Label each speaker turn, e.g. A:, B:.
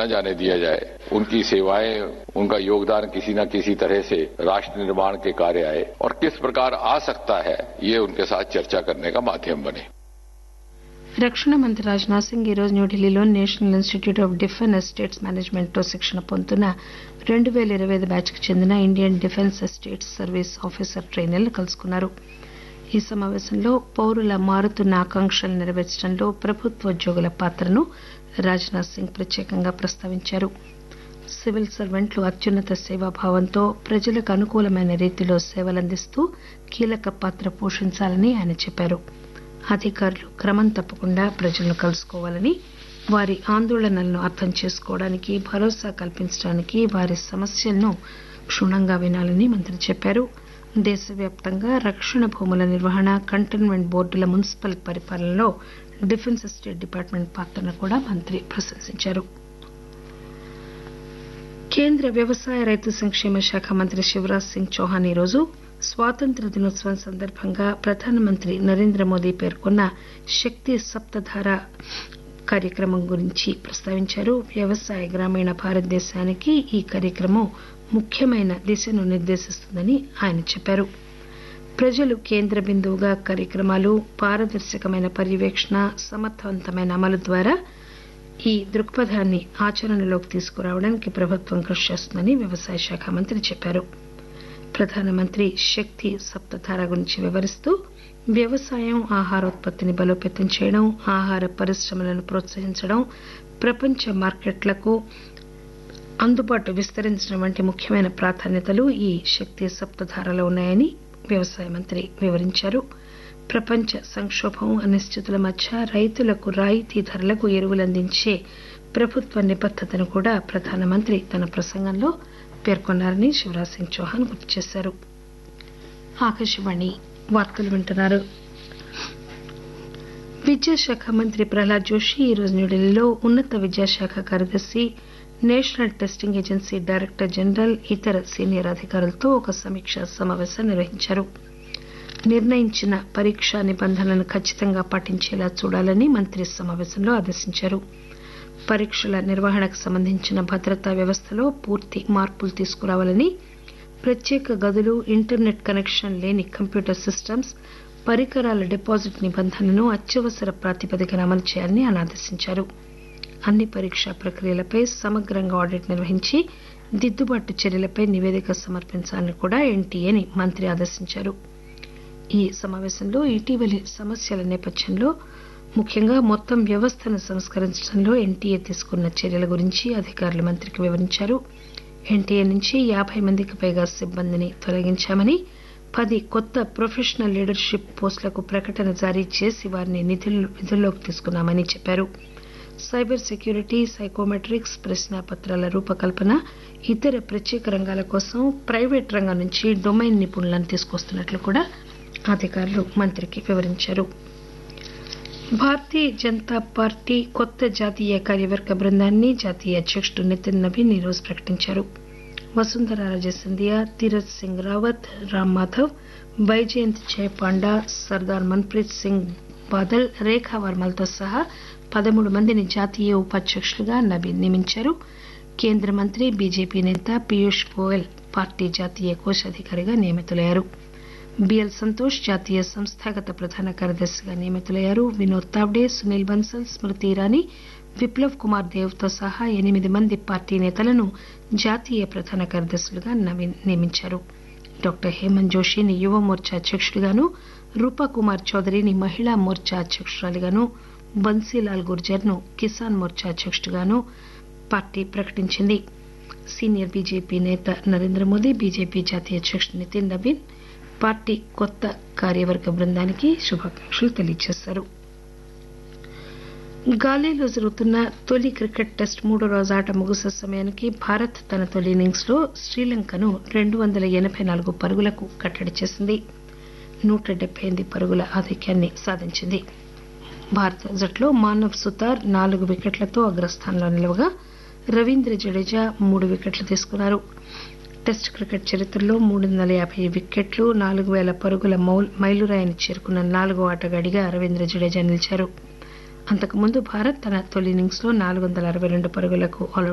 A: न जाने दिया जाए उनकी सेवाएं उनका योगदान किसी न किसी तरह से राष्ट्र निर्माण के कार्य आए और किस प्रकार आ सकता है ये उनके साथ चर्चा करने का माध्यम बने
B: రక్షణ మంత్రి రాజ్నాథ్ సింగ్ ఈ రోజు న్యూఢిల్లీలో national institute of defence estates management లో శిక్షణ పొందుతున్న రెండు పేల ఇరవై ఐదు బ్యాచ్ కు చెందిన Indian defence estates service officer ట్రైనర్లు కలుసుకున్నారు ఈ సమావేశంలో పౌరుల మారుతున్న ఆకాంక్షలు నెరవేర్చడంలో ప్రభుత్వోద్యోగుల పాత్రను రాజ్నాథ్ సింగ్ ప్రత్యేకంగా ప్రస్తావించారు సివిల్ సర్వెంట్లు అత్యున్నత సేవాభావంతో ప్రజలకు అనుకూలమైన రీతిలో సేవలందిస్తూ కీలక పాత్ర పోషించాలని ఆయన చెప్పారు అధికారులు క్రమం తప్పకుండా ప్రజలను కలుసుకోవాలని వారి ఆందోళనలను అర్థం చేసుకోవడానికి భరోసా కల్పించడానికి వారి సమస్యలను క్షుణ్ణంగా వినాలని మంత్రి చెప్పారు దేశవ్యాప్తంగా రక్షణ భూముల నిర్వహణ కంటైన్మెంట్ బోర్డుల మున్సిపల్ పరిపాలనలో డిఫెన్స్ ఎస్టేట్ డిపార్ట్మెంట్ పాత్రను కూడా మంత్రి ప్రశంసించారు కేంద్ర వ్యవసాయ రైతు సంక్షేమ శాఖ మంత్రి శివరాజ్ సింగ్ చౌహాన్ ఈరోజు స్వాతంత్ర దినోత్సవం సందర్భంగా ప్రధానమంత్రి నరేంద్ర మోదీ పేర్కొన్న శక్తి సప్తధార కార్యక్రమం గురించి ప్రస్తావించారు వ్యవసాయ గ్రామీణ భారతదేశానికి ఈ కార్యక్రమం ముఖ్యమైన దిశను నిర్దేశిస్తుందని ఆయన చెప్పారు ప్రజలు కేంద్ర బిందువుగా కార్యక్రమాలు పారదర్శకమైన పర్యవేక్షణ సమర్థవంతమైన అమలు ద్వారా ఈ దృక్పథాన్ని ఆచరణలోకి తీసుకురావడానికి ప్రభుత్వం కృషి చేస్తుందని వ్యవసాయ శాఖ మంత్రి చెప్పారు ప్రధానమంత్రి శక్తి సప్తధార గురించి వివరిస్తూ వ్యవసాయం ఆహారోత్పత్తిని బలోపేతం చేయడం ఆహార పరిశ్రమలను ప్రోత్సహించడం ప్రపంచ మార్కెట్లకు అందుబాటు విస్తరించడం వంటి ముఖ్యమైన ప్రాధాన్యతలు ఈ శక్తి సప్తధారలో ఉన్నాయని వ్యవసాయ మంత్రి వివరించారు ప్రపంచ సంక్షోభం అనిశ్చితుల మధ్య రైతులకు రాయితీ ధరలకు ఎరువులు అందించే ప్రభుత్వ నిబద్దతను కూడా ప్రధానమంత్రి తన ప్రసంగంలో పేర్కొన్నారని శివరాజ్ సింగ్ చౌహాన్ గుర్తు చేశారు ఆకాశవాణి వార్తలు వింటున్నారు విద్యాశాఖ మంత్రి ప్రహ్లాద్ జోషి ఈరోజు న్యూఢిల్లీలో ఉన్నత విద్యాశాఖ కార్యదర్శి national testing agency director general ఇతర సీనియర్ అధికారులతో ఒక సమీక్షా సమావేశం నిర్వహించారు నిర్ణయించిన పరీక్షా నిబంధనలను ఖచ్చితంగా పాటించేలా చూడాలని మంత్రి సమావేశంలో ఆదేశించారు పరీక్షల నిర్వహణకు సంబంధించిన భద్రతా వ్యవస్థలో పూర్తి మార్పులు తీసుకురావాలని ప్రత్యేక గదులు ఇంటర్నెట్ కనెక్షన్ లేని కంప్యూటర్ సిస్టమ్స్ పరికరాల డిపాజిట్ నిబంధనలను అత్యవసర ప్రాతిపదికన అమలు చేయాలని ఆయన ఆదేశించారు అన్ని పరీక్షా ప్రక్రియలపై సమగ్రంగా ఆడిట్ నిర్వహించి దిద్దుబాటు చర్యలపై నివేదిక సమర్పించాలని కూడా ఎన్టీఏని మంత్రి ఆదేశించారు ఈ సమావేశంలో ఇటీవలి సమస్యల నేపథ్యంలో ముఖ్యంగా మొత్తం వ్యవస్థను సంస్కరించడంలో ఎన్టీఏ తీసుకున్న చర్యల గురించి అధికారులు మంత్రికి వివరించారు ఎన్టీఏ నుంచి యాబై మందికి పైగా సిబ్బందిని తొలగించామని పది కొత్త ప్రొఫెషనల్ లీడర్షిప్ పోస్టులకు ప్రకటన జారీ చేసి వారిని విధుల్లోకి తీసుకున్నామని చెప్పారు సైబర్ సెక్యూరిటీ సైకోమెట్రిక్స్ ప్రశ్నాపత్రాల రూపకల్పన ఇతర ప్రత్యేక రంగాల కోసం ప్రైవేట్ రంగం నుంచి డొమైన్ నిపుణులను తీసుకొస్తున్నట్లు కూడా అధికారులు మంత్రికి వివరించారు భారతీయ జనతా పార్టీ కొత్త జాతీయ కార్యవర్గ బృందాన్ని జాతీయ అధ్యకుడు నితిన్ నవీన్ ఈరోజు ప్రకటించారు వసుంధర రాజే సింధియా తీరత్ సింగ్ రావత్ రామ్ మాధవ్ బైజయంత్ జయపాండా సర్దార్ మన్ప్రీత్ సింగ్ బాదల్ రేఖా వర్మలతో సహా పదమూడు మందిని జాతీయ ఉపాధ్యక్షులుగా నవీన్ నియమించారు కేంద్ర మంత్రి బీజేపీ నేత పీయూష్ గోయల్ పార్టీ జాతీయ కోశాధికారిగా నియమితులయ్యారు బిఎల్ సంతోష్ జాతీయ సంస్థాగత ప్రధాన కార్యదర్శిగా నియమితులయ్యారు వినోద్ తావ్డే సునీల్ బన్సల్ స్మృతి ఇరానీ విప్లవ్ కుమార్ దేవ్ తో సహా ఎనిమిది మంది పార్టీ నేతలను జాతీయ ప్రధాన కార్యదర్శులుగా నవీన్ నియమించారు డాక్టర్ హేమంత్ జోషిని యువ మోర్చా అధ్యక్షుడిగాను రూపా కుమార్ చౌదరిని మహిళా మోర్చా అధ్యక్షురాలిగాను బన్సీలాల్ గుర్జర్ ను కిసాన్ మోర్చా అధ్యక్షుడిగాను పార్టీ ప్రకటించింది సీనియర్ బీజేపీ నేత నరేంద్ర మోదీ బీజేపీ జాతీయ అధ్యక్షుడు నితిన్ నవీన్ పార్టీ కొత్త కార్యవర్గ బృందానికి శుభాకాంక్షలు తెలియజేశారు గాలేలో జరుగుతున్న తొలి క్రికెట్ టెస్ట్ మూడో రోజు ఆట ముగిసే సమయానికి భారత్ తన తొలి ఇన్నింగ్స్ లో శ్రీలంకను రెండు వందల ఎనబై నాలుగు పరుగులకు కట్టడి చేసింది నూట డెబ్బై ఎనిమిది పరుగుల ఆధిక్యాన్ని సాధించింది భారత జట్లో మానవ్ సుతార్ నాలుగు వికెట్లతో అగ్రస్థానంలో నిలవగా రవీంద్ర జడేజా మూడు వికెట్లు తీసుకున్నారు టెస్ట్ క్రికెట్ చరిత్రలో మూడు వందల యాభై వికెట్లు నాలుగు వేల పరుగుల మైలురాయిని చేరుకున్న నాలుగో ఆటగాడిగా రవీంద్ర జడేజా నిలిచారు అంతకుముందు భారత్ తన తొలి ఇన్నింగ్స్ లో నాలుగు వందల అరవై రెండు పరుగులకు ఆలౌట్